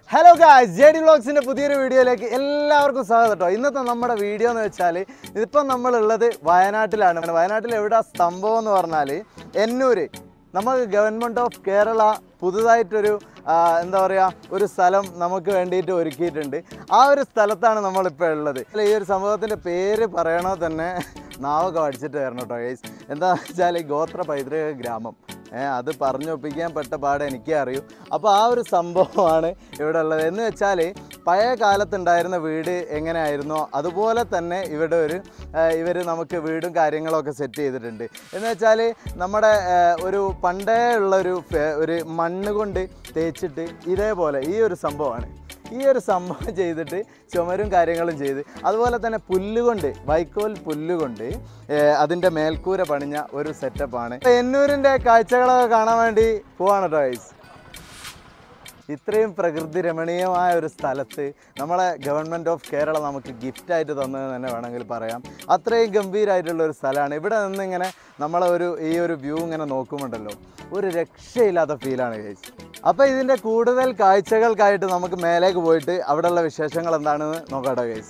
Hello guys J D വ്ളോഗ്സിൻ്റെ പുതിയൊരു വീഡിയോയിലേക്ക് എല്ലാവർക്കും സ്വാഗതം കേട്ടോ ഇന്നത്തെ നമ്മുടെ വീഡിയോ എന്ന് വെച്ചാൽ ഇതിപ്പം നമ്മളുള്ളത് വയനാട്ടിലാണ് വയനാട്ടിൽ എവിടെ സംഭവം എന്ന് പറഞ്ഞാൽ എന്നൂര് നമുക്ക് ഗവൺമെൻറ് ഓഫ് കേരള പുതുതായിട്ടൊരു ആ, എന്താ പറയുക ഒരു സ്ഥലം നമുക്ക് വേണ്ടിയിട്ട് ഒരുക്കിയിട്ടുണ്ട് ആ ഒരു സ്ഥലത്താണ് നമ്മളിപ്പോൾ ഉള്ളത് അല്ല, ഈ ഒരു സംഭവത്തിൻ്റെ പേര് പറയണോ തന്നെ നാവൊക്കെ പഠിച്ചിട്ട് വരണം കേട്ടോ ഗൈസ് എന്താ വെച്ചാൽ ഗോത്ര പൈതൃക ഗ്രാമം ഏഹ് അത് പറഞ്ഞൊപ്പിക്കാൻ പെട്ട പാടെ എനിക്കേ അറിയൂ അപ്പോൾ ആ ഒരു സംഭവമാണ് ഇവിടെ ഉള്ളത് എന്ന് വെച്ചാൽ പഴയ കാലത്തുണ്ടായിരുന്ന വീട് എങ്ങനെയായിരുന്നോ അതുപോലെ തന്നെ ഇവിടെ ഒരു ഇവർ നമുക്ക് വീടും കാര്യങ്ങളൊക്കെ സെറ്റ് ചെയ്തിട്ടുണ്ട് എന്ന് വെച്ചാൽ നമ്മുടെ ഏഹ്, ഒരു പണ്ടേ ഉള്ള ഒരു ഫെ- ഒരു മണ്ണ് കൊണ്ട് തേച്ചിട്ട് ഇതേപോലെ ഈ ഒരു സംഭവമാണ് ഈ ഒരു സംഭവം ചെയ്തിട്ട് ചുമരും കാര്യങ്ങളും ചെയ്ത് അതുപോലെ തന്നെ പുല്ലുകൊണ്ട് വൈക്കോൽ പുല്ലുകൊണ്ട് അതിൻ്റെ മേൽക്കൂര പണിഞ്ഞ ഒരു സെറ്റപ്പാണ് എന്നൂരിൻ്റെ കാഴ്ചകളൊക്കെ കാണാൻ വേണ്ടി പോവാണ് കേട്ടോ ഗൈസ് ഇത്രയും പ്രകൃതി രമണീയമായ ഒരു സ്ഥലത്ത് നമ്മളെ ഗവൺമെൻറ് ഓഫ് കേരള നമുക്ക് ഗിഫ്റ്റായിട്ട് തന്നത് തന്നെ വേണമെങ്കിൽ പറയാം അത്രയും ഗംഭീരമായിട്ടുള്ള ഒരു സ്ഥലമാണ് ഇവിടെ നിന്ന് ഇങ്ങനെ നമ്മളെ ഒരു ഈ ഒരു വ്യൂ ഇങ്ങനെ നോക്കുമുണ്ടല്ലോ ഒരു രക്ഷയില്ലാത്ത ഫീലാണ് കഴിച്ച് അപ്പോൾ ഇതിൻ്റെ കൂടുതൽ കാഴ്ചകൾക്കായിട്ട് നമുക്ക് മേലേക്ക് പോയിട്ട് അവിടെയുള്ള വിശേഷങ്ങൾ എന്താണെന്ന് നോക്കാട്ടോ ഗൈസ്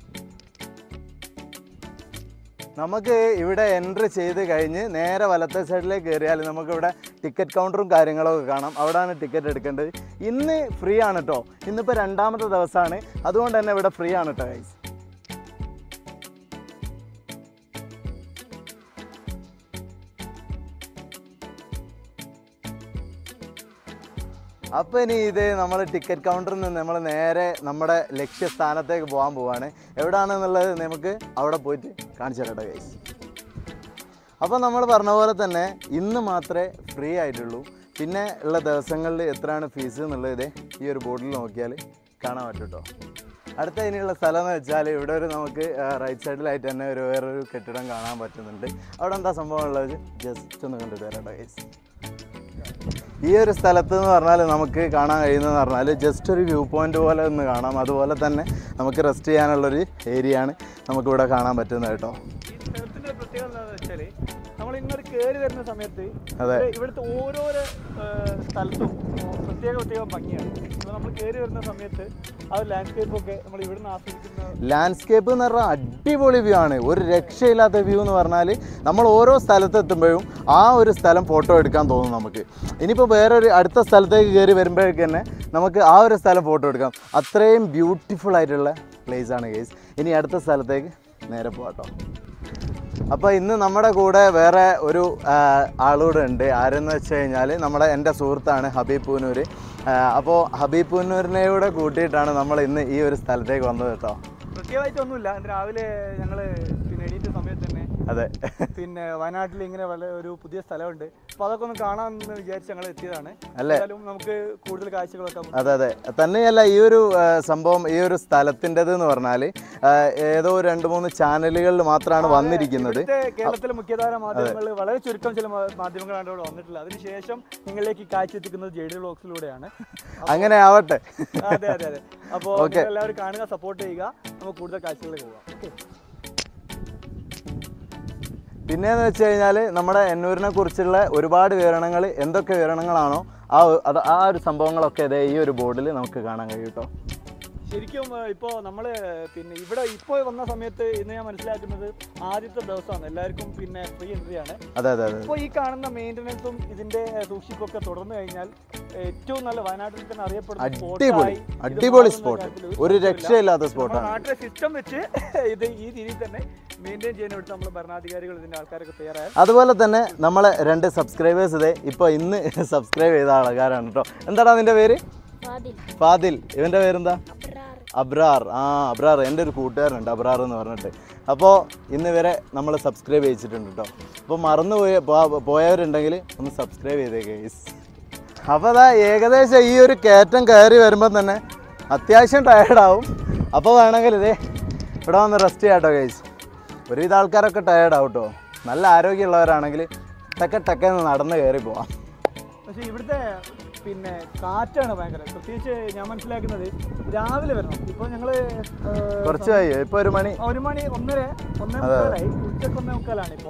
നമുക്ക് ഇവിടെ എൻട്രി ചെയ്ത് കഴിഞ്ഞ് നേരെ വലത്തെ സൈഡിലേക്ക് കയറിയാൽ നമുക്കിവിടെ ടിക്കറ്റ് കൗണ്ടറും കാര്യങ്ങളൊക്കെ കാണാം അവിടെയാണ് ടിക്കറ്റ് എടുക്കേണ്ടത് ഇന്ന് ഫ്രീ ആണ് കേട്ടോ ഇന്നിപ്പോൾ രണ്ടാമത്തെ ദിവസമാണ് അതുകൊണ്ട് തന്നെ ഇവിടെ ഫ്രീ ആണ് കേട്ടോ ഗൈസ് അപ്പോൾ ഇനി ഇത് നമ്മൾ ടിക്കറ്റ് കൗണ്ടറിൽ നിന്ന് നമ്മൾ നേരെ നമ്മുടെ ലക്ഷ്യസ്ഥാനത്തേക്ക് പോകാൻ പോവാണ് എവിടെയാണെന്നുള്ളത് നമുക്ക് അവിടെ പോയിട്ട് കാണിച്ചു തരട്ടെ ഗൈസ് അപ്പോൾ നമ്മൾ പറഞ്ഞ പോലെ തന്നെ ഇന്ന് മാത്രമേ ഫ്രീ ആയിട്ടുള്ളൂ പിന്നെ ഉള്ള ദിവസങ്ങളിൽ എത്രയാണ് ഫീസ് എന്നുള്ളത് ഇതേ ഈ ഒരു ബോർഡിൽ നോക്കിയാൽ കാണാൻ പറ്റും കേട്ടോ അടുത്ത ഇനിയുള്ള സ്ഥലം എന്ന് വെച്ചാൽ ഇവിടെ ഒരു നമുക്ക് റൈറ്റ് സൈഡിലായിട്ട് തന്നെ ഒരു വേറൊരു കെട്ടിടം കാണാൻ പറ്റുന്നുണ്ട് അവിടെ എന്താ സംഭവം ഉള്ളത് ജസ്റ്റ് ഒന്ന് കണ്ടിട്ട് വരാം കേട്ടോ ഗൈസ് ഈ ഒരു സ്ഥലത്ത് എന്ന് പറഞ്ഞാൽ നമുക്ക് കാണാൻ കഴിയുന്നതെന്ന് പറഞ്ഞാൽ ജസ്റ്റ് ഒരു വ്യൂ പോയിന്റ് പോലെ ഒന്ന് കാണാം അതുപോലെ തന്നെ നമുക്ക് റെസ്റ്റ് ചെയ്യാനുള്ളൊരു ഏരിയ ആണ് നമുക്കിവിടെ കാണാൻ പറ്റുന്നത് കേട്ടോ ഈ സ്ഥലത്തിന്റെ പ്രത്യേകത എന്താണെന്ന് വെച്ചാല് നമ്മൾ ഇങ്ങോട്ട് കയറി വരുന്ന സമയത്ത് അതെ. ഇവിടെ- ഇവിടുത്തെ ഓരോരോ ഏഹ്, സ്ഥലത്തും പ്രത്യേക പ്രത്യേക ഭംഗിയാണ് അപ്പോൾ നമ്മൾ കയറി വരുന്ന സമയത്ത് ആ ഒരു ലാൻഡ്സ്കേപ്പ് ഒക്കെ നമ്മൾ ഇവിടുന്ന് ആസ്വദിക്കുന്ന ലാൻഡ്സ്കേപ്പ് എന്ന് പറഞ്ഞാൽ അടിപൊളി വ്യൂ ആണ് ഒരു രക്ഷയില്ലാത്ത വ്യൂ എന്ന് പറഞ്ഞാൽ നമ്മൾ ഓരോ സ്ഥലത്തെത്തുമ്പോഴും ആ ഒരു സ്ഥലം ഫോട്ടോ എടുക്കാൻ തോന്നും നമുക്ക് ഇനിയിപ്പോൾ വേറൊരു അടുത്ത സ്ഥലത്തേക്ക് കയറി വരുമ്പോഴേക്ക് തന്നെ നമുക്ക് ആ ഒരു സ്ഥലം ഫോട്ടോ എടുക്കാം അത്രയും ബ്യൂട്ടിഫുൾ ആയിട്ടുള്ള പ്ലേസ് ആണ് ഗേസ് ഇനി അടുത്ത സ്ഥലത്തേക്ക് നേരെ പോകാട്ടോ അപ്പോൾ ഇന്ന് നമ്മുടെ കൂടെ വേറെ ഒരു ആ, ആളൂടെ ഉണ്ട് ആരെന്ന് വെച്ച് കഴിഞ്ഞാൽ നമ്മുടെ എൻ്റെ സുഹൃത്താണ് ഹബീബ് പൂനൂർ അപ്പോൾ ഹബീബ് പൂനൂരിനെ കൂടെ കൂട്ടിയിട്ടാണ് നമ്മൾ ഇന്ന് ഈ ഒരു സ്ഥലത്തേക്ക് വന്നത് കേട്ടോ പ്രത്യേകമായിട്ടൊന്നുമില്ല ഇന്ന് രാവിലെ ഞങ്ങൾ പിന്നെ എണീറ്റ സമയത്ത് തന്നെ അതെ പിന്നെ വയനാട്ടിൽ ഇങ്ങനെ വളരെ ഒരു പുതിയ സ്ഥലമുണ്ട് അപ്പോൾ അതൊക്കെ ഒന്ന് കാണാമെന്ന് വിചാരിച്ച് ഞങ്ങൾ എത്തിയതാണ് അല്ലേ? എന്തായാലും നമുക്ക് കൂടുതൽ കാഴ്ചകളൊക്കെ നമുക്ക് അതെ അതെ തന്നെയല്ല ഈ ഒരു ആ, സംഭവം ഈ ഒരു സ്ഥലത്തിൻ്റെത് എന്ന് പറഞ്ഞാൽ ഏതോ രണ്ട് മൂന്ന് ചാനലുകളിൽ മാത്രമാണ് വന്നിരിക്കുന്നത് ഇവിടുത്തെ കേരളത്തിലെ മുഖ്യധാര മാധ്യമങ്ങളിൽ വളരെ ചുരുക്കം ചില മാ- മാധ്യമങ്ങളാണ് ഇവിടെ വന്നിട്ടുള്ളത് അതിനുശേഷം നിങ്ങളിലേക്ക് ഈ കാഴ്ച എത്തിക്കുന്നത് ജെ ഡി വ്ളോഗ്സിലൂടെയാണ് അങ്ങനെ ആവട്ടെ അതെ അതെ അതെ അപ്പോൾ Okay. എല്ലാവരും കാണുക സപ്പോർട്ട് ചെയ്യുക നമുക്ക് കൂടുതൽ കാഴ്ചകളിലേക്ക് പോകാം ഓക്കെ പിന്നെയെന്ന് വെച്ച് കഴിഞ്ഞാൽ നമ്മുടെ എന്നൂരിനെ കുറിച്ചുള്ള ഒരുപാട് വിവരണങ്ങൾ എന്തൊക്കെ വിവരണങ്ങളാണോ ആ ഒ- അത് ആ ഒരു സംഭവങ്ങളൊക്കെ ഇതേ ഈ ഒരു ബോർഡിൽ നമുക്ക് കാണാൻ കഴിയും കേട്ടോ ശരിക്കും ഇപ്പോൾ നമ്മൾ പിന്നെ ഇവിടെ ഇപ്പോൾ വന്ന സമയത്ത് ഇന്ന് ഞാൻ മനസ്സിലാക്കുന്നത് ആദ്യത്തെ ദിവസമാണ് എല്ലാവർക്കും പിന്നെ ഫ്രീ എൻട്രി ആണ് അതെ അതെ അതെ ഇപ്പോൾ ഈ കാണുന്ന മെയിൻ്റനൻസും ഇതിന്റെ സൂക്ഷിപ്പൊക്കെ തുടർന്നു കഴിഞ്ഞാൽ ഏറ്റവും നല്ല വയനാട്ടിൽ തന്നെ അറിയപ്പെടുന്ന spot അടിപൊളി ആയി ഇത് അടിപൊളി മാറുന്ന സ്പോട്ട് കാര്യത്തിൽ ഒരു സംശയമില്ല. രക്ഷയില്ലാത്ത നമ്മുടെ സ്പോട്ടാണ് നാട്ടിലെ സിസ്റ്റം വെച്ച് ഇത് ഈ രീതിയിൽ തന്നെ മെയിൻറ്റെയിൻ ചെയ്യാൻ വേണ്ടി നമ്മൾ ഭരണാധികാരികൾ ഇതിന്റെ ആൾക്കാരൊക്കെ തയ്യാറായ അതുപോലെ തന്നെ നമ്മളെ രണ്ട് സബ്സ്ക്രൈബേഴ്സ് ഇതേ ഇപ്പോൾ ഇന്ന് സബ്സ്ക്രൈബ് ചെയ്ത ആൾക്കാരാണ് കേട്ടോ എന്താടാ നിന്റെ പേര് ഫാദിൽ ഫാദിൽ ഇവൻ്റെ പേരെന്താ അബ്രാർ അബ്രാർ ആ അബ്രാർ എൻ്റെ ഒരു കൂട്ടുകാരനുണ്ട് അബ്രാർ എന്ന് പറഞ്ഞിട്ട് അപ്പോൾ ഇന്ന് വരെ നമ്മൾ സബ്സ്ക്രൈബ് ചെയ്യിച്ചിട്ടുണ്ട് കേട്ടോ അപ്പോൾ മറന്നു പോയ പോ- പോയവരുണ്ടെങ്കിൽ ഒന്ന് സബ്സ്ക്രൈബ് ചെയ്തേക്ക് ഗൈസ് അപ്പോൾ അതാ ഏകദേശം ഈ ഒരു കയറ്റം കയറി വരുമ്പോൾ തന്നെ അത്യാവശ്യം ടയേർഡാവും അപ്പോൾ വേണമെങ്കിൽ ഇതേ ഇവിടെ വന്ന് റെസ്റ്റ് ചെയ്യാം കേട്ടോ ഗൈസ് ഒരുവിധ ആൾക്കാരൊക്കെ ടയേർഡാവും കേട്ടോ നല്ല ആരോഗ്യമുള്ളവരാണെങ്കിൽ ടക്ക ടക്കെന്ന് നടന്ന് കയറി പോവാം പക്ഷേ ഇവിടുത്തെ പിന്നെ കാറ്റാണ് ഭയങ്കര പ്രത്യേകിച്ച് ഞാൻ മനസ്സിലാക്കുന്നത് രാവിലെ വരണം ഇപ്പോൾ ഞങ്ങൾ കുറച്ച് കഴിയും ഇപ്പോൾ ഒരു മണി ഒരു മണി ഒന്നര ഒന്നേ മുക്കാലായി ഉച്ചക്ക് ഒന്നേ മുക്കാലാണ് ഇപ്പോൾ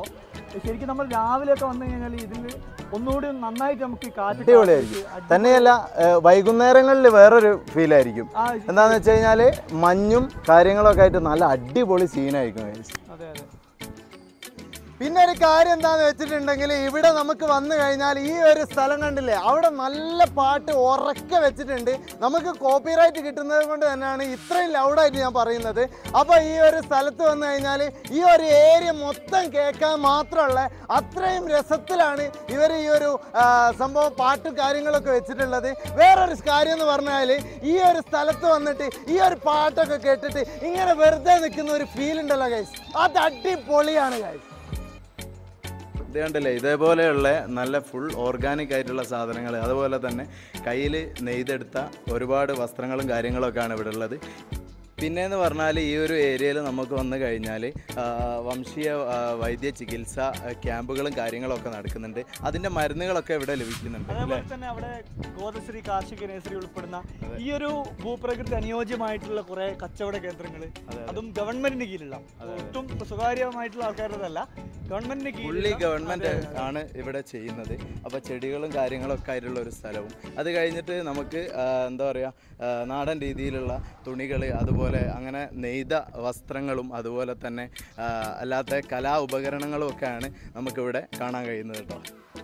ശരിക്കും നമ്മൾ രാവിലെ ഒക്കെ വന്നു കഴിഞ്ഞാൽ ഇതിൽ ഒന്നുകൂടി നന്നായിട്ട് നമുക്ക് ഈ കാറ്റ് അടിപൊളിയായിരിക്കും കാറ്റ് തന്നെയല്ല ഏഹ്, വൈകുന്നേരങ്ങളിൽ വേറൊരു ഫീൽ ആയിരിക്കും ആ എന്താന്ന് വെച്ച് കഴിഞ്ഞാൽ മഞ്ഞും കാര്യങ്ങളൊക്കെ ആയിട്ട് നല്ല അടിപൊളി സീനായിരിക്കും guys. അതെ അതെ പിന്നെ ഒരു കാര്യം എന്താന്ന് വെച്ചിട്ടുണ്ടെങ്കിൽ ഇവിടെ നമുക്ക് വന്നു കഴിഞ്ഞാൽ ഈ ഒരു സ്ഥലം കണ്ടില്ലേ അവിടെ നല്ല പാട്ട് ഉറക്കെ വെച്ചിട്ടുണ്ട് നമുക്ക് കോപ്പിറൈറ്റ് കിട്ടുന്നത് കൊണ്ട് തന്നെയാണ് ഇത്രയും ലൗഡായിട്ട് ഞാൻ പറയുന്നത് അപ്പോൾ ഈ ഒരു സ്ഥലത്ത് വന്നു കഴിഞ്ഞാൽ ഈ ഒരു ഏരിയ മൊത്തം കേൾക്കാൻ മാത്രമുള്ള അത്രയും രസത്തിലാണ് ഇവർ ഈ ഒരു ആ, സംഭവം പാട്ടും കാര്യങ്ങളൊക്കെ വെച്ചിട്ടുള്ളത് വേറൊരു കാര്യം എന്ന് പറഞ്ഞാൽ ഈ ഒരു സ്ഥലത്ത് വന്നിട്ട് ഈ ഒരു പാട്ടൊക്കെ കേട്ടിട്ട് ഇങ്ങനെ വെറുതെ നിൽക്കുന്ന ഒരു ഫീൽ ഉണ്ടല്ലോ ഗൈസ് അത് അടിപൊളിയാണ് ഗൈസ് ഇത് കണ്ടില്ലേ ഇതേപോലെയുള്ള നല്ല ഫുൾ ഓർഗാനിക് ആയിട്ടുള്ള സാധനങ്ങൾ അതുപോലെ തന്നെ കയ്യിൽ നെയ്തെടുത്ത ഒരുപാട് വസ്ത്രങ്ങളും കാര്യങ്ങളൊക്കെയാണ് ഇവിടെ ഉള്ളത് പിന്നെ എന്ന് പറഞ്ഞാൽ ഈ ഒരു ഏരിയയിൽ നമുക്ക് വന്നു കഴിഞ്ഞാൽ വംശീയ ആ, വൈദ്യ ചികിത്സ ആ, ക്യാമ്പുകളും കാര്യങ്ങളൊക്കെ നടക്കുന്നുണ്ട് അതിൻ്റെ മരുന്നുകളൊക്കെ ഇവിടെ ലഭിക്കുന്നുണ്ട് അല്ലേ അതേപോലെ തന്നെ അവിടെ ഗോതശ്രീ കാർഷിക നഴ്സറി ഉൾപ്പെടുന്ന ഈ ഒരു ഭൂപ്രകൃതി അനുയോജ്യമായിട്ടുള്ള കുറെ കച്ചവട കേന്ദ്രങ്ങൾ അതും ഗവൺമെന്റിന് കീഴിലുള്ള ഒട്ടും സ്വകാര്യമായിട്ടുള്ള ആൾക്കാരുടേതല്ല ഗവൺമെന്റിന് പുള്ളി കീഴിൽ ഗവൺമെൻറ് ആണ് ഇവിടെ ചെയ്യുന്നത് അപ്പോൾ ചെടികളും കാര്യങ്ങളൊക്കെ ആയിട്ടുള്ള ഒരു സ്ഥലവും അത് കഴിഞ്ഞിട്ട് നമുക്ക് ആ, എന്താ പറയുക നാടൻ രീതിയിലുള്ള തുണികൾ അതുപോലെ അങ്ങനെ നെയ്ത വസ്ത്രങ്ങളും അതുപോലെ തന്നെ ആ, അല്ലാത്ത കലാ ഉപകരണങ്ങളും ഒക്കെയാണ് നമുക്കിവിടെ കാണാൻ കഴിയുന്നത് കേട്ടോ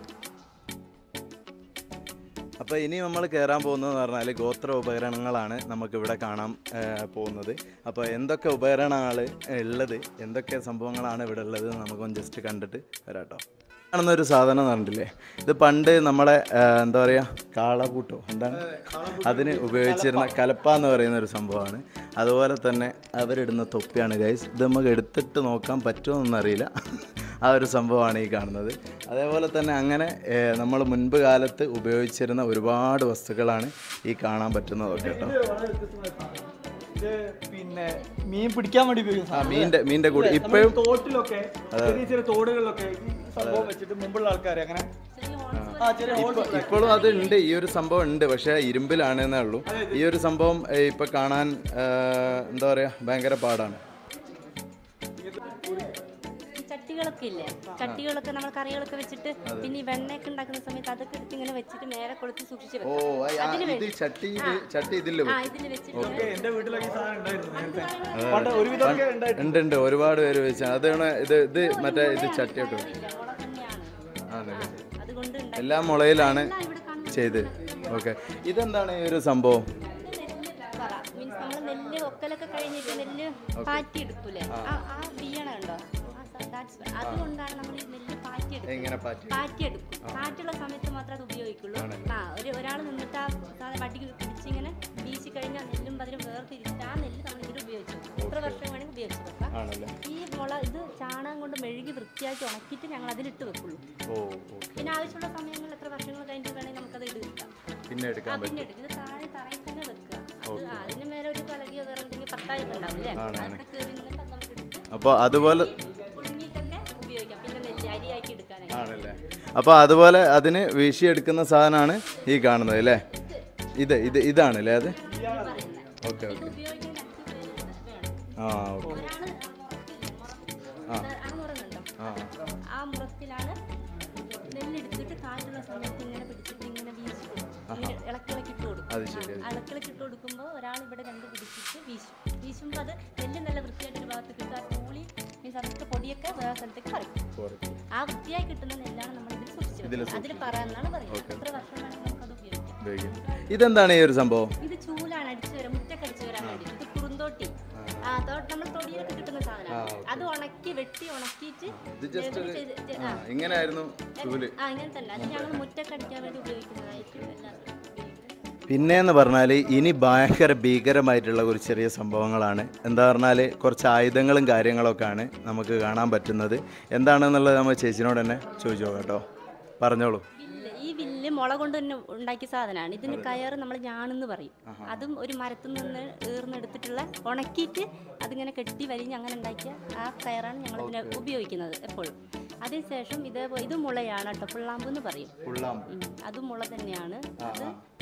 അപ്പോൾ ഇനി നമ്മൾ കയറാൻ പോകുന്നതെന്ന് പറഞ്ഞാൽ ഗോത്ര ഉപകരണങ്ങളാണ് നമുക്കിവിടെ കാണാൻ ആ, പോകുന്നത് അപ്പോൾ എന്തൊക്കെ ഉപകരണങ്ങൾ ഉള്ളത് എന്തൊക്കെ സംഭവങ്ങളാണ് ഇവിടെ ഉള്ളത് എന്ന് നമുക്കൊന്ന് ജസ്റ്റ് കണ്ടിട്ട് വരാം കേട്ടോ കാണുന്ന ഒരു സാധനം എന്ന് പറഞ്ഞിട്ടില്ലേ ഇത് പണ്ട് നമ്മളെ ആ, എന്താ പറയുക കാളപൂട്ടോ എന്താണ് അതിന് ഉപയോഗിച്ചിരുന്ന കലപ്പ എന്ന് പറയുന്ന ഒരു സംഭവമാണ് അതുപോലെ തന്നെ അവരിടുന്ന തൊപ്പിയാണ് ഗൈസ് ഇത് നമുക്ക് എടുത്തിട്ട് നോക്കാൻ പറ്റുമോ എന്നറിയില്ല ആ ഒരു സംഭവമാണ് ഈ കാണുന്നത് അതേപോലെ തന്നെ അങ്ങനെ നമ്മൾ മുൻപ് കാലത്ത് ഉപയോഗിച്ചിരുന്ന ഒരുപാട് വസ്തുക്കളാണ് ഈ കാണാൻ പറ്റുന്നതൊക്കെ കേട്ടോ ഇത് വളരെ വ്യത്യസ്തമായ സാധനമാണ്. ഇത് പിന്നെ മീൻ പിടിക്കാൻ വേണ്ടി ഉപയോഗിക്കുന്ന ആ സാധനം. മീൻ്റെ മീൻ്റെ കൂടെ നമ്മൾ ഇപ്പോഴും ഈ തോട്ടിലൊക്കെ ചെറിയ ചെറിയ തോടുകളിലൊക്കെ ഈ സംഭവം വെച്ചിട്ട് മുമ്പുള്ള ആൾക്കാരെ അങ്ങനെ ആ ചെറിയ ഹോൾസ് ഇപ്പൊ- ഇപ്പോഴും അത് ഉണ്ട് ഈ ഒരു സംഭവം ഉണ്ട് പക്ഷേ ഇരുമ്പിലാണ് എന്നേ ഉള്ളൂ ഈ ഒരു സംഭവം ഏ, ഇപ്പൊ കാണാൻ ഏ, എന്താ പറയാ ഭയങ്കര പാടാണ് ഈ ചട്ടികളൊക്കെ ഇല്ലേ ചട്ടികളൊക്കെ നമ്മൾ കറികളൊക്കെ വെച്ചിട്ട് പിന്നെ ഈ വെണ്ണയൊക്കെ ഉണ്ടാക്കുന്ന സമയത്ത് അതൊക്കെ എടുത്ത് ഇങ്ങനെ വെച്ചിട്ട് മേലെ കൊളുത്തി സൂക്ഷിച്ച് ഓ വെക്കാം ആ, ആ, ഇത് ചട്ടി ഇത് ചട്ടി ഇതില് ആ ഇതിൽ വെച്ചിട്ട് ഒക്കെ എന്റെ വീട്ടിലൊക്കെ ഈ സാധനം ഉണ്ടായിരുന്നു നേരത്തെ പണ്ട് ഒരുവിധമൊക്കെ ഉണ്ടായിരുന്നു ഉണ്ട് ഉണ്ട് ഒരുപാട് പേര് വെച്ചാൽ അതാണ് ഇത് ഇത് മറ്റേ ഇത് ചട്ടിയൊക്കെ ഇല്ല, മുള തന്നെയാണ് ആണല്ലേ അതുകൊണ്ട് ഉണ്ടാക്കി എല്ലാ മുളയിലാണ് ഇവിടെ കാണുന്ന ചെയ്ത് ഓക്കെ ഇതെന്താണ് ഈ ഒരു സംഭവം പറ മീൻസ് നമ്മൾ നെല്ല് ഒക്കലൊക്കെ കഴിഞ്ഞിട്ട് നെല്ല് പാറ്റി എടുക്കൂലേ ആ ആ ബിയണ ഉണ്ടോ ആ സ- that's why. അതുകൊണ്ടാണ് നമ്മൾ ഈ നെല്ല് പാറ്റി എടുക്കുന്നത് എങ്ങനെ പാറ്റി കാറ്റെടുക്കും കാറ്റുള്ള സമയത്ത് മാത്രമേ അത് ഉപയോഗിക്കുള്ളൂ ആ ഒരു ഒരാൾ നിന്നിട്ട് ആ സാധനം വടി പിടിച്ചിങ്ങനെ വീശി കഴിഞ്ഞാൽ നെല്ലും പതിനും വേർതിരിച്ചിട്ട് ആ നെല്ല് നമ്മൾ ഇതിൽ ഉപയോഗിച്ചു എത്ര വർഷം വേണമെങ്കിൽ ഉപയോഗിച്ചു വെക്കാം ആണല്ലേ ഈ മുള ഇത് ചാണകം കൊണ്ട് മെഴുകി വൃത്തിയാക്കി ഉണക്കിയിട്ട് ഞങ്ങൾ അതിലിട്ട് വെക്കുള്ളൂ ഓ ഓക്കെ പിന്നെ ആവശ്യമുള്ള സമയങ്ങളിൽ എത്ര വർഷങ്ങൾ കഴിഞ്ഞിട്ട് വേണമെങ്കിൽ നമുക്കത് ഇടുക പിന്നെ ആ എടുക്കാൻ പിന്നെ പറ്റും എടുക്കുക ഇത് താഴെ തറയിൽ തന്നെ വെക്കുക അത് ആ, അതിന് മേലെ ഒരു പലകിയോ വേറെ എന്തെങ്കിലും പത്തായൊക്കെ ഉണ്ടാവും അല്ലേ അതൊക്കെ കയറി നിന്നിട്ട് അത് നമുക്ക് എടുത്ത് അപ്പോൾ അതുപോലെ പുഴുങ്ങിയിട്ടൊക്കെ ഉപയോഗിക്കാം പിന്നെ നെല്ല് അരിയാക്കി എടുക്കാനായി ആണല്ലേ അപ്പോൾ അതുപോലെ അതിന് വീശിയെടുക്കുന്ന സാധനമാണ് ഈ കാണുന്നത് അല്ലേ ഇത് ഇത് ഇതാണ് അല്ലേ അത് ഓക്കെ ഇത് ഓക്കെ ഉപയോഗിക്കാൻ രണ്ട് പേര് വേണം ആ ഓക്കെ ഒരാള് ആ. ആ മുറങ്ങുണ്ടോ ആ ആ മുറത്തിലാണ് നെല്ലെടുത്തിട്ട് കാറ്റുള്ള സമയത്ത് ഇങ്ങനെ പിടിച്ചിട്ട് ഇങ്ങനെ വീശി കൊടുക്കും. ഇങ്ങനെ ഇളക്കി ഇളക്കി ഇട്ട് കൊടുക്കും അത് ശരി അത് ഇളക്കി ഇളക്കി ഇട്ട് കൊടുക്കുമ്പോൾ ഒരാൾ ഇവിടെ രണ്ട് പിടിച്ചിട്ട് വീശും വീശുമ്പോൾ അത് നെല്ല് നല്ല വൃത്തിയായിട്ട് ഒരു ഭാഗത്ത് കിട്ടും ആ പൂളി മീൻസ് അതൊക്കെ പൊടിയൊക്കെ വേറെ സ്ഥലത്തേക്ക് പറിക്കും കുറച്ച്. ആ വൃത്തിയായി കിട്ടുന്ന നെല്ലാണ് നമ്മൾ ഇതിൽ സൂക്ഷിച്ചത് അതിൽ പറയാന്നാണ് പറയുന്നത് എത്ര വർഷം വേണമെങ്കിൽ നമുക്കത് ഉപയോഗിക്കാം ഉപയോഗിക്കാം ഇതെന്താണ് ഈ ഒരു സംഭവം ഇത് ചൂലാണ് അടിച്ചു വരാൻ മുറ്റൊക്കെ അടിച്ചു വരാൻ വേണ്ടി ഇത് കുറുന്തോട്ടി ആ തോ- നമ്മൾ തൊടിയിലൊക്കെ കിട്ടുന്ന സാധനമാണ് അത് ഉണക്കി വെട്ടി ഉണക്കിയിട്ട് ഇത് ജസ്റ്റ് ലെവല് ചെയ്ത് ചെയ്ത് ആ, ഇങ്ങനെയായിരുന്നു ചൂല് ആ ഇങ്ങനെ തന്നെ അത് ഞങ്ങൾ മുറ്റൊക്കെ അടിക്കാൻ വേണ്ടി ഉപയോഗിക്കുന്നതായിരിക്കും എല്ലാവരും ഉപയോഗിക്കുന്നത് പിന്നെയെന്ന് പറഞ്ഞാൽ ഇനി ഭയങ്കര ഭീകരമായിട്ടുള്ള ഒരു ചെറിയ സംഭവങ്ങളാണ് എന്താ പറഞ്ഞാൽ കുറച്ച് ആയുധങ്ങളും കാര്യങ്ങളൊക്കെയാണ് നമുക്ക് കാണാൻ പറ്റുന്നത് എന്താണെന്നുള്ളത് നമ്മൾ ചേച്ചിനോട് തന്നെ ചോദിച്ചു നോക്കാം കേട്ടോ പറഞ്ഞോളൂ വില്ല് ഈ വില്ല് മുള കൊണ്ട് തന്നെ ഉണ്ടാക്കിയ സാധനമാണ് ഇതിന് കയറ് നമ്മൾ ഞാണെന്ന് പറയും അതും ഒരു മരത്തിൽ നിന്ന് ഈർന്നെടുത്തിട്ടുള്ള ഉണക്കിയിട്ട് അതിങ്ങനെ കെട്ടി വലിഞ്ഞ് അങ്ങനെ ഉണ്ടാക്കിയ ആ കയറാണ് ഞങ്ങൾ ഇതിനെ ഉപയോഗിക്കുന്നത് എപ്പോഴും അതിനുശേഷം ഇതേപോലെ ഇത് മുളയാണ് കേട്ടോ പുള്ളാമ്പ് എന്ന് പറയും പുള്ളാം ഉം. അതും മുള തന്നെയാണ് അത്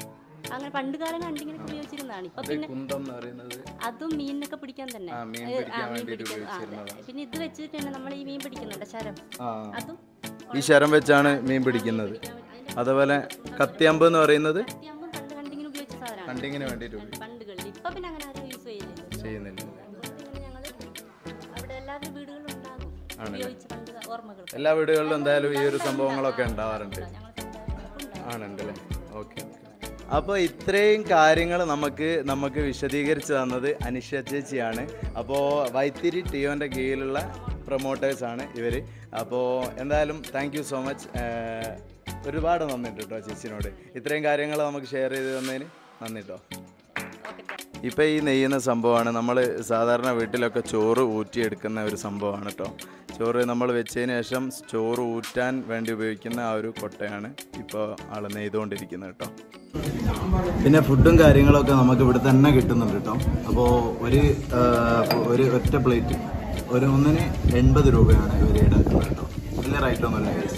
അങ്ങനെ പണ്ട് കാലം കണ്ടിങ്ങനെ ഉപയോഗിച്ചിരുന്നതാണ് ഇപ്പൊ പിന്നെ കുന്തം എന്ന് പറയുന്നത് അതും മീനിനൊക്കെ പിടിക്കാൻ തന്നെ ആ, മീൻ ഏ, പിടിക്കാൻ ആ, മീൻ വേണ്ടിയിട്ട് പിടിക്കാൻ ആ, അതെ. ഉപയോഗിച്ചിരുന്നതാണ്. പിന്നെ ഇത് വെച്ചിട്ട് തന്നെ നമ്മൾ ഈ മീൻ പിടിക്കുന്നുണ്ട് ശരം ആ അതും ഈ ശരം വെച്ചാണ് മീൻ പിടിക്കുന്നത് അതുപോലെ കത്തിയമ്പ് എന്ന് പറയുന്നത് കത്തിയാകുമ്പോൾ പണ്ട് കണ്ടിങ്ങനെ ഉപയോഗിച്ച സാധനമാണ് ഹണ്ടിങ്ങിന് വേണ്ടിയിട്ട് പണ്ടുകളിൽ ഇപ്പൊ പിന്നെ അങ്ങനെ ആരും യൂസ് ചെയ്യുന്നില്ല ചെയ്യുന്നില്ല അതുകൊണ്ട് ഇങ്ങനെ ഞങ്ങള് അവിടെ എല്ലാവരും വീടുകളിലും ഉണ്ടാകും ഉപയോഗിച്ച പണ്ട് ഓർമ്മകൾ എല്ലാ വീടുകളിലും എന്തായാലും ഈ ഒരു സംഭവങ്ങളൊക്കെ ഉണ്ടാവാറുണ്ട് ഞങ്ങൾ ഉണ്ടാകും ആണുണ്ടല്ലേ ഓക്കെ അപ്പോൾ ഇത്രയും കാര്യങ്ങൾ നമുക്ക് നമുക്ക് വിശദീകരിച്ച് തന്നത് അനിഷ ചേച്ചിയാണ് അപ്പോൾ വൈത്തിരി ടിയോൻ്റെ കീഴിലുള്ള പ്രൊമോട്ടേഴ്സാണ് ഇവർ അപ്പോൾ എന്തായാലും താങ്ക് യു സോ മച്ച് ഒരുപാട് നന്ദിണ്ട് കേട്ടോ ചേച്ചിനോട് ഇത്രയും കാര്യങ്ങൾ നമുക്ക് ഷെയർ ചെയ്ത് തന്നതിന് നന്ദി കേട്ടോ ഇപ്പോൾ ഈ നെയ്യുന്ന സംഭവമാണ് നമ്മൾ സാധാരണ വീട്ടിലൊക്കെ ചോറ് ഊറ്റിയെടുക്കുന്ന ഒരു സംഭവമാണ് കേട്ടോ ചോറ് നമ്മൾ വെച്ചതിന് ശേഷം ചോറ് ഊറ്റാൻ വേണ്ടി ഉപയോഗിക്കുന്ന ആ ഒരു കൊട്ടയാണ് ഇപ്പോൾ ആൾ നെയ്തുകൊണ്ടിരിക്കുന്നത് കേട്ടോ പിന്നെ ഫുഡും കാര്യങ്ങളൊക്കെ നമുക്ക് ഇവിടെ തന്നെ കിട്ടുന്നുണ്ട് കേട്ടോ അപ്പോൾ ഒരു ആ, ഒരു ഒറ്റ പ്ലേറ്റ് ഒരു ഒന്നിന് എൺപത് രൂപയാണ് ഇവർ ഈടാക്കുന്നത് കേട്ടോ വലിയ റേറ്റ് ഒന്നുമില്ല guys.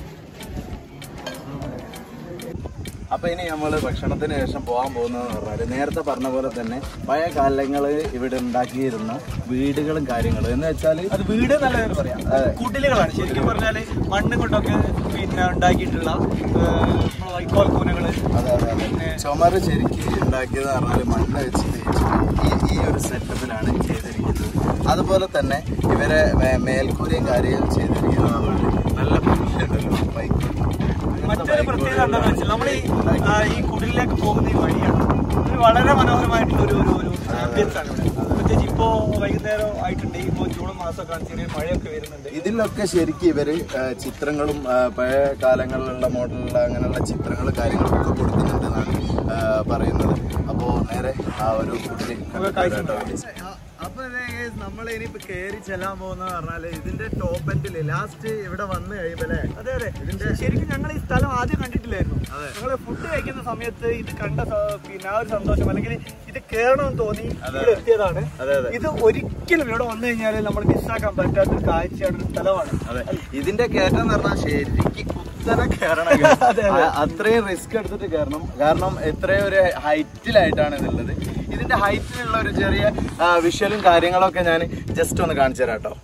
അപ്പൊ ഇനി നമ്മൾ ഭക്ഷണത്തിന് ശേഷം പോകാൻ പോകുന്നതെന്ന് പറഞ്ഞാൽ നേരത്തെ പറഞ്ഞ പോലെ തന്നെ പഴയ കാലങ്ങളിൽ ഇവിടെ ഉണ്ടാക്കിയിരുന്ന വീടുകളും കാര്യങ്ങളും എന്ന് വെച്ചാൽ അത് വീട് നല്ലതെന്ന് പറയാം കുടിലുകളാണ് ശരിക്കും പറഞ്ഞാല് മണ്ണ് കൊണ്ടൊക്കെ പിന്നെ ഉണ്ടാക്കിയിട്ടുള്ള ഏഹ്, നമ്മളെ വൈക്കോൽ കൂനകള് അതെ അതെ അതെ ചുമര് ശരിക്കും ഉണ്ടാക്കിയത് പറഞ്ഞാൽ മണ്ണ് വെച്ച് തേച്ച് ഈ ഈ ഒരു സെറ്റപ്പിലാണ് ചെയ്തിരിക്കുന്നത് അതുപോലെ തന്നെ ഇവരെ മേ- മേൽക്കൂരയും കാര്യവും ചെയ്തിരിക്കുന്നത് പറഞ്ഞാൽ നല്ല ഭംഗിയുണ്ടല്ലോ വൈക്കോൽ മറ്റൊരു പ്രത്യേകത എന്താണെന്ന് വെച്ചാൽ നമ്മൾ ഈ ആ, ഈ കുടിലേക്ക് പോകുന്ന ഈ വഴിയാണ് ഇത് വളരെ മനോഹരമായിട്ടുള്ള ഒരു ഒരു ഒരു ആംബിയൻസ് ആണ് ഇവിടെ പ്രത്യേകിച്ച് ഇപ്പോ വൈകുന്നേരം ആയിട്ടുണ്ട് ഇപ്പോൾ ജൂൺ മാസമൊക്കെ ചെറിയ മഴയൊക്കെ വരുന്നുണ്ട് ഇതിലൊക്കെ ശരിക്കും ഇവര് ആ, ചിത്രങ്ങളും ആ, പഴയ കാലങ്ങളിലുള്ള മോഡലുള്ള അങ്ങനെയുള്ള ചിത്രങ്ങളും കാര്യങ്ങളൊക്കെ കൊടുക്കുന്നുണ്ടെന്നാണ് ആ, പറയുന്നത് അപ്പോ നേരെ ആ ഒരു കുട്ടിൽ അപ്പൊ നമ്മൾ ഇനിയിപ്പോ കേറി ചെല്ലാൻ പോകുന്ന പറഞ്ഞാല് ഇതിന്റെ ടോപ്പ് എൻഡിൽ ലാസ്റ്റ് ഇവിടെ വന്നു കഴിയുമ്പല്ലേ അതെ അതെ ശരിക്കും ഞങ്ങൾ ഈ സ്ഥലം ആദ്യം കണ്ടിട്ടില്ലായിരുന്നു ഞങ്ങൾ ഫുഡ് കഴിക്കുന്ന സമയത്ത് ഇത് കണ്ട സ- പിന്നെ ആ ഒരു സന്തോഷം അല്ലെങ്കിൽ ഇത് കേറണമെന്ന് തോന്നി ഇവിടെ എത്തിയതാണ് അതെ അതെ ഇത് ഒരിക്കലും ഇവിടെ വന്നു കഴിഞ്ഞാൽ നമ്മൾ മിസ്സാക്കാൻ പറ്റാത്ത ഒരു കാഴ്ചയാണ് ഒരു സ്ഥലമാണ് അതെ ഇതിന്റെ കയറ്റം എന്ന് പറഞ്ഞാൽ ശരിക്കും കുത്തനെ കയറണം ആ, അത്രയും റിസ്ക് എടുത്തിട്ട് കയറണം കാരണം എത്രയോ ഒരു ഹൈറ്റിലായിട്ടാണ് ഇതുള്ളത് ഇതിന്റെ ഹൈറ്റിലുള്ള ഒരു ചെറിയ വിഷ്വലും കാര്യങ്ങളൊക്കെ ഞാൻ ജസ്റ്റ് ഒന്ന് കാണിച്ചു തരാം കേട്ടോ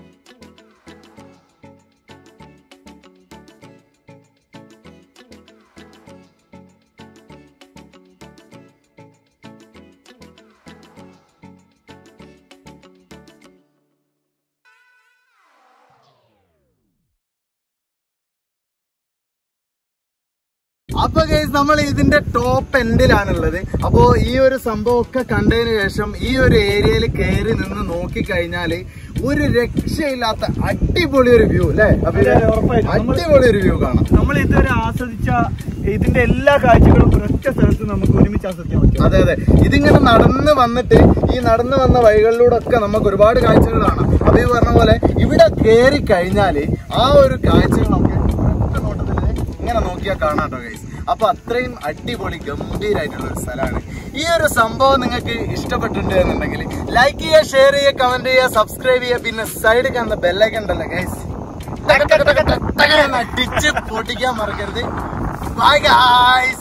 അപ്പൊ ഗൈസ് നമ്മൾ ഇതിന്റെ ടോപ്പ് എൻഡിലാണുള്ളത് അപ്പോ ഈ ഒരു സംഭവമൊക്കെ കണ്ടതിന് ശേഷം ഈ ഒരു ഏരിയയിൽ കയറി നിന്ന് നോക്കിക്കഴിഞ്ഞാല് ഒരു രക്ഷയില്ലാത്ത അടിപൊളി ഒരു വ്യൂ അല്ലേ അപ്പൊ അതെ, അതെ, ഉറപ്പായിട്ടും. നമ്മള് അടിപൊളി ഒരു വ്യൂ കാണാം നമ്മൾ ഇതുവരെ ആസ്വദിച്ച ഇതിന്റെ എല്ലാ കാഴ്ചകളും ഒരൊറ്റ സ്ഥലത്ത് നമുക്ക് ഒരുമിച്ച് ആസ്വദിക്കാൻ പറ്റും അതെ അതെ ഇതിങ്ങനെ നടന്ന് വന്നിട്ട് ഈ നടന്നു വന്ന വഴികളിലൂടെ ഒക്കെ നമുക്ക് ഒരുപാട് കാഴ്ചകൾ കാണാം അപ്പൊ ഈ പറഞ്ഞ പോലെ ഇവിടെ കയറി കഴിഞ്ഞാല് ആ ഒരു കാഴ്ചകൾ നമുക്ക് ഒറ്റ നോട്ടത്തില് ഇങ്ങനെ നോക്കിയാൽ കാണാം കേട്ടോ ഗൈസ് അപ്പൊ അത്രയും അടിപൊളി ഗംഭീരായിട്ടുള്ള ഒരു സ്ഥലമാണ് ഈ ഒരു സംഭവം നിങ്ങൾക്ക് ഇഷ്ടപ്പെട്ടിട്ടുണ്ട് എന്നുണ്ടെങ്കിൽ ലൈക്ക് ചെയ്യുക ഷെയർ ചെയ്യുക കമന്റ് ചെയ്യുക സബ്സ്ക്രൈബ് ചെയ്യുക പിന്നെ സൈഡിൽ കാണുന്ന ബെല്ലൈക്കൻ ഉണ്ടല്ലോ ഗൈസ് അടിച്ച് പൊട്ടിക്കാൻ മറക്കരുത് ബൈ ഗൈസ്